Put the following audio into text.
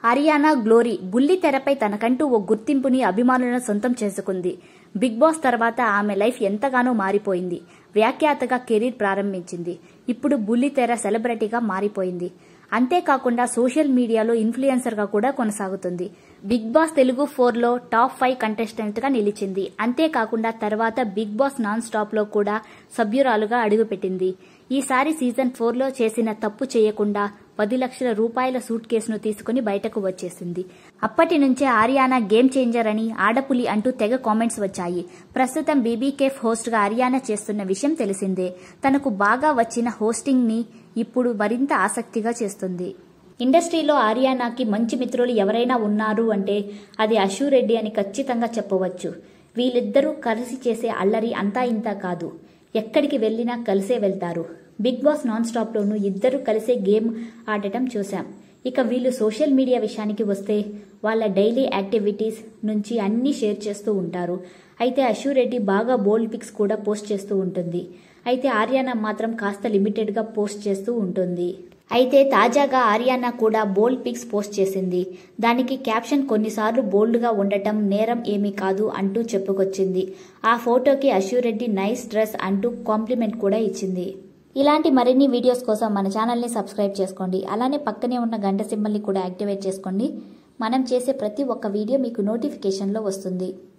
Haryana glory బుల్లి తెరపై తనకంటూ ఓ గుర్తింపుని అభిమానులను సొంతం చేసుకుంది బిగ్ బాస్ తర్వాత ఆమె లైఫ్ ఎంతగానో మారిపోయింది వ్యాఖ్యాతగా కెరీర్ ప్రారంభించింది ఇప్పుడు బుల్లి తెర సెలబ్రిటీగా మారిపోయింది అంతేకాకుండా సోషల్ మీడియాలో ఇన్ఫ్లుయెన్సర్ గా కూడా కొనసాగుతుంది బిగ్ బాస్ తెలుగు ఫోర్ లో టాప్ ఫైవ్ కంటెస్టెంట్ గా నిలిచింది అంతేకాకుండా తర్వాత బిగ్ బాస్ నాన్ స్టాప్ లో కూడా సభ్యురాలుగా అడుగుపెట్టింది ఈసారి సీజన్ ఫోర్ లో చేసిన తప్పు చేయకుండా పది లక్షల రూపాయల సూట్ కేసును తీసుకుని బయటకు వచ్చేసింది అప్పటి నుంచే ఆర్యానా గేమ్ చేంజర్ అని ఆడపులి అంటూ తెగ కామెంట్స్ వచ్చాయి ప్రస్తుతం బీబీకేఫ్ హోస్ట్ గా ఆర్యానా చేస్తున్న విషయం తెలిసిందే తనకు బాగా వచ్చిన హోస్టింగ్ ని ఇప్పుడు మరింత ఆసక్తిగా చేస్తుంది ఇండస్ట్రీలో ఆర్యానాకి మంచి మిత్రులు ఎవరైనా ఉన్నారు అంటే అది అశూ రెడ్డి అని ఖచ్చితంగా చెప్పవచ్చు వీళ్ళిద్దరూ కలిసి చేసే అల్లరి అంతా ఇంతా కాదు ఎక్కడికి వెళ్ళినా కలిసే వెళ్తారు బిగ్ బాస్ నాన్ స్టాప్లోనూ ఇద్దరు కలిసే గేమ్ ఆడటం చూశాం ఇక వీళ్ళు సోషల్ మీడియా విషయానికి వస్తే వాళ్ళ డైలీ యాక్టివిటీస్ నుంచి అన్నీ షేర్ చేస్తూ ఉంటారు అయితే అశూ రెడ్డి బాగా బోల్డ్ పిక్స్ కూడా పోస్ట్ చేస్తూ ఉంటుంది అయితే ఆర్యానా మాత్రం కాస్త లిమిటెడ్గా పోస్ట్ చేస్తూ ఉంటుంది అయితే తాజాగా ఆర్యానా కూడా బోల్డ్ పిక్స్ పోస్ట్ చేసింది దానికి క్యాప్షన్ కొన్నిసార్లు బోల్డ్గా ఉండటం నేరం ఏమీ కాదు అంటూ చెప్పుకొచ్చింది ఆ ఫోటోకి అశూరెడ్డి నైస్ డ్రెస్ అంటూ కాంప్లిమెంట్ కూడా ఇచ్చింది ఇలాంటి మరిన్ని వీడియోస్ కోసం మన ఛానల్ని సబ్స్క్రైబ్ చేసుకోండి అలానే పక్కనే ఉన్న గంట సింబల్ని కూడా యాక్టివేట్ చేసుకోండి మనం చేసే ప్రతి ఒక్క వీడియో మీకు నోటిఫికేషన్లో వస్తుంది